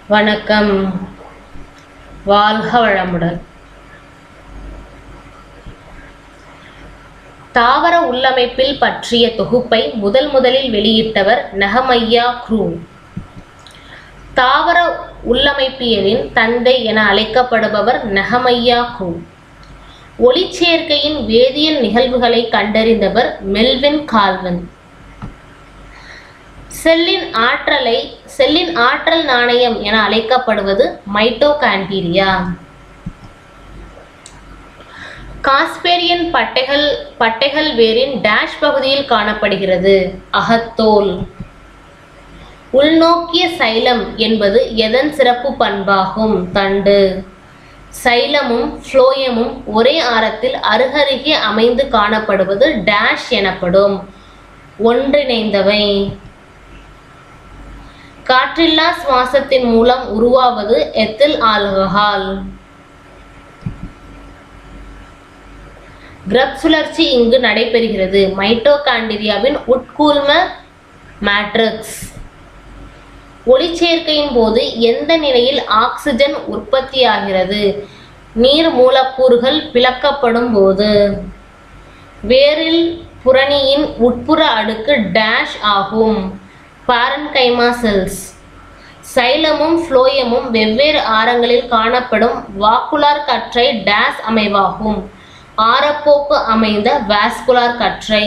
வணக்கம் வாழ்க வளமுடன் தாவர உள்ளமைப்பில் பற்றிய தொகுப்பை முதல் முதலில் வெளியிட்டவர் நெஹமையா க்ரூ தாவர உள்ளமைப்பியலின் தந்தை என அழைக்கப்படுபவர் நெஹமையா க்ரூ ஒளிச்சேர்க்கையின் வேதியியல் நிகழ்வுகளை கண்டறிந்தவர் மெல்வின் கால்வன் செல்லின் ஆற்றலை செல்லின் ஆற்றல் நாணயம் என அழைக்கப்படுவது மைட்டோகான்டீரியா காஸ்பேரியன் பட்டைகள் பட்டைகள் வேரின் டேஷ் பகுதியில் காணப்படுகிறது அகத்தோல் உள்நோக்கிய சைலம் என்பது எதன் சிறப்பு பண்பாகும் தண்டு சைலமும் ஃப்ளோயமும் ஒரே ஆரத்தில் அருகருகே அமைந்து காணப்படுவது டேஷ் எனப்படும் ஒன்றிணைந்தவை காற்றில்லா சுவாசத்தின் மூலம் உருவாவது எத்தில் ஆல்கஹால் கிரப் சுழற்சி இங்கு நடைபெறுகிறது மைட்டோகாண்ட்ரியாவின் உட்கூழ்ம மேட்ரிக்ஸ் ஒளிச்சேர்க்கையின் போது எந்த நிலையில் ஆக்சிஜன் உற்பத்தியாகிறது நீர் மூலக்கூறுகள் பிளக்கப்படும் போது வேரில் புரணியின் உட்புற அடுக்கு டேஷ் ஆகும் பாரன்கைமா செல்ஸ் சைலமும் ஃப்ளோயமும் வெவ்வேறு ஆரங்களில் காணப்படும் வாக்குலார் கற்றை டேஸ் அமைவாகும் ஆரப்போக்கு அமைந்த வாஸ்குலார் கற்றை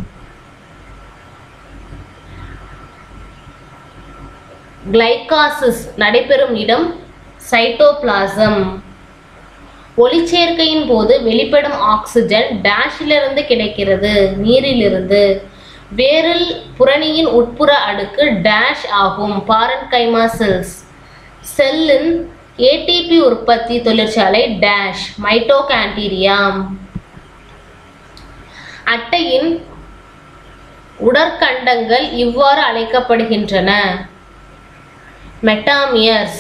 கிளைகாசிஸ் நடைபெறும் இடம் சைட்டோபிளாசம் ஒளிச்சேர்க்கையின் போது வெளிப்படும் ஆக்சிஜன் டேஷிலிருந்து கிடைக்கிறது நீரிலிருந்து வேரில் புரணியின் உட்புற அடுக்கு டேஷ் ஆகும் பாரன்கைமா செல்ஸ் செல்லின் ஏடிபி உற்பத்தி தொழிற்சாலை டேஷ் மைட்டோகான்டீரியா அட்டையின் உடற்கண்டங்கள் இவ்வாறு அழைக்கப்படுகின்றன மெட்டாமியர்ஸ்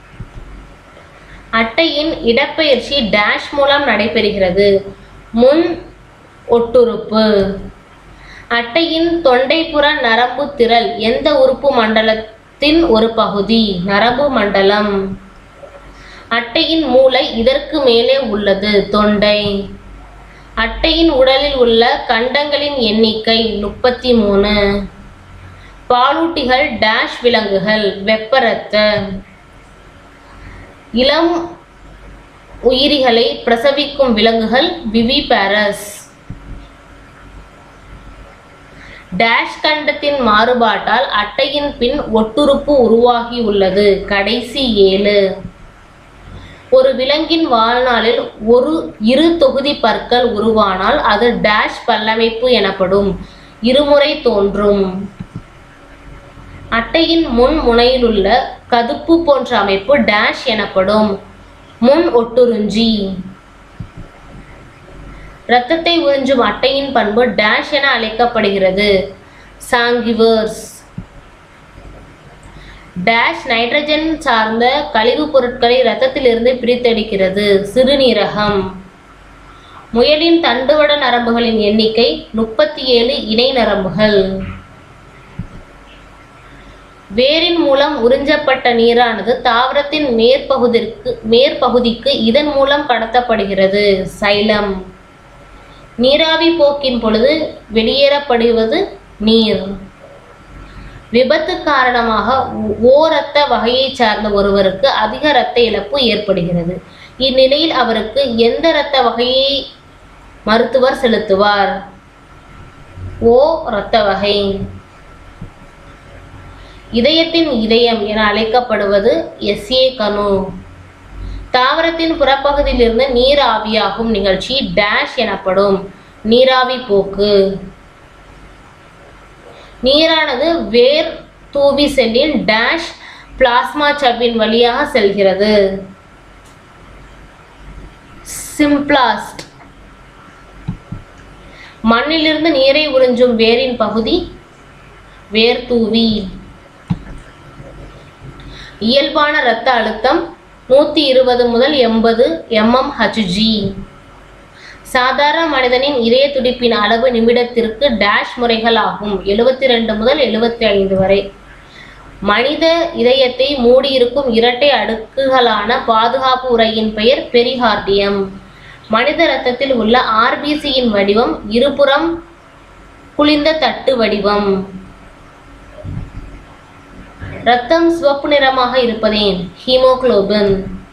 அட்டையின் இடப்பெயர்ச்சி டேஷ் மூலம் நடைபெறுகிறது முன் ஒட்டுறுப்பு அட்டையின் தொண்டைப்புற நரம்பு திரள் எந்த உறுப்பு மண்டலத்தின் ஒரு பகுதி நரம்பு மண்டலம் அட்டையின் மூளை இதற்கு மேலே உள்ளது தொண்டை அட்டையின் உடலில் உள்ள கண்டங்களின் எண்ணிக்கை முப்பத்தி மூணு பாலூட்டிகள் டேஷ் விலங்குகள் வெப்பரத்த இளம் உயிரிகளை பிரசவிக்கும் விலங்குகள் விவிபாரஸ் டேஷ் கண்டத்தின் மாறுபாட்டால் அட்டையின் பின் ஒட்டுறுப்பு உருவாகியுள்ளது கடைசி ஏழு ஒரு விலங்கின் வாழ்நாளில் ஒரு இரு தொகுதி பற்கள் உருவானால் அது டேஷ் பல்லமைப்பு எனப்படும் இருமுறை தோன்றும் அட்டையின் முன் முனையிலுள்ள கதுப்பு போன்ற அமைப்பு டேஷ் எனப்படும் முன் ஒட்டுறிஞ்சி இரத்தத்தை உறிஞ்சும் அட்டையின் பண்பு டேஷ் என அழைக்கப்படுகிறது சாங்கிவர்ஸ் டேஷ் நைட்ரஜன் சார்ந்த கழிவுப் பொருட்களை இரத்தத்திலிருந்து பிரித்தெடுக்கிறது சிறுநீரகம் முயலின் தண்டுவட நரம்புகளின் எண்ணிக்கை முப்பத்தி ஏழு இணை நரம்புகள் வேரின் மூலம் உறிஞ்சப்பட்ட நீரானது தாவரத்தின் மேற்பகுதிற்கு மேற்பகுதிக்கு இதன் மூலம் கடத்தப்படுகிறது சைலம் நீராவி போக்கின் பொழுது வெளியேறப்படுவது நீர் விபத்து காரணமாக ஓ இரத்த வகையைச் சார்ந்த ஒருவருக்கு அதிக இரத்த இழப்பு ஏற்படுகிறது இந்நிலையில் அவருக்கு எந்த இரத்த வகையை மருத்துவர் செலுத்துவார் ஓ இரத்த வகை இதயத்தின் இதயம் என அழைக்கப்படுவது எஸ்ஏ கணு தாவரத்தின் புறப்பகுதியிலிருந்து நீர் ஆவியாகும் நிகழ்ச்சி டேஷ் எனப்படும் நீராவி போக்கு நீரானது வேர் தூவி செல்லின் டேஷ் பிளாஸ்மா சவ்வின் வழியாக செல்கிறது சிம்ப்ளாஸ்ட் மண்ணிலிருந்து நீரை உறிஞ்சும் வேரின் பகுதி வேர் தூவி இயல்பான இரத்த அழுத்தம் நூற்றி இருபது முதல் எண்பது எம்எம் ஹச்ஜி சாதாரண மனிதனின் இதய துடிப்பின் அளவு நிமிடத்திற்கு டேஷ் முறைகள் ஆகும் எழுபத்தி ரெண்டு முதல் எழுபத்தி ஐந்து வரை மனித இதயத்தை மூடியிருக்கும் இரட்டை அடுக்குகளான பாதுகாப்பு உறையின் பெயர் பெரிகார்டியம் மனித இரத்தத்தில் உள்ள ஆர்பிசியின் வடிவம் இருபுறம் குளிர்ந்த தட்டு வடிவம் இரத்தம் சிவப்பு நிறமாக இருப்பதேன் ஹீமோகுளோபின்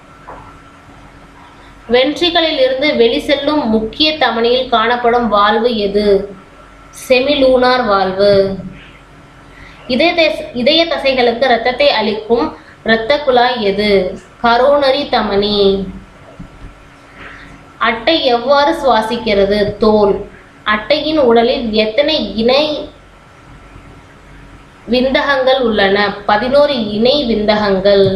வென்ட்ரிகளில் இருந்து வெளிசெல்லும் முக்கிய தமனியில் காணப்படும் வால்வு எது செமிலூனார் வால்வு இதய தச- இதய தசைகளுக்கு இரத்தத்தை அளிக்கும் இரத்த குழாய் எது கரோனரி தமனி அட்டை எவ்வாறு சுவாசிக்கிறது தோல் அட்டையின் உடலில் எத்தனை இணை விந்தகங்கள் உள்ளன பதினோரு இணை விந்தகங்கள்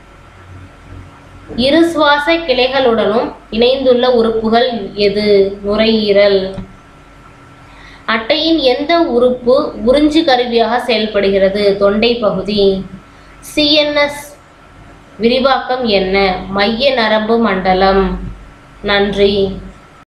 இரு சுவாச கிளைகளுடனும் இணைந்துள்ள உறுப்புகள் எது நுரையீரல் அட்டையின் எந்த உறுப்பு உறிஞ்சு கருவியாக செயல்படுகிறது தொண்டை பகுதி சிஎன்எஸ் விரிவாக்கம் என்ன மைய நரம்பு மண்டலம் நன்றி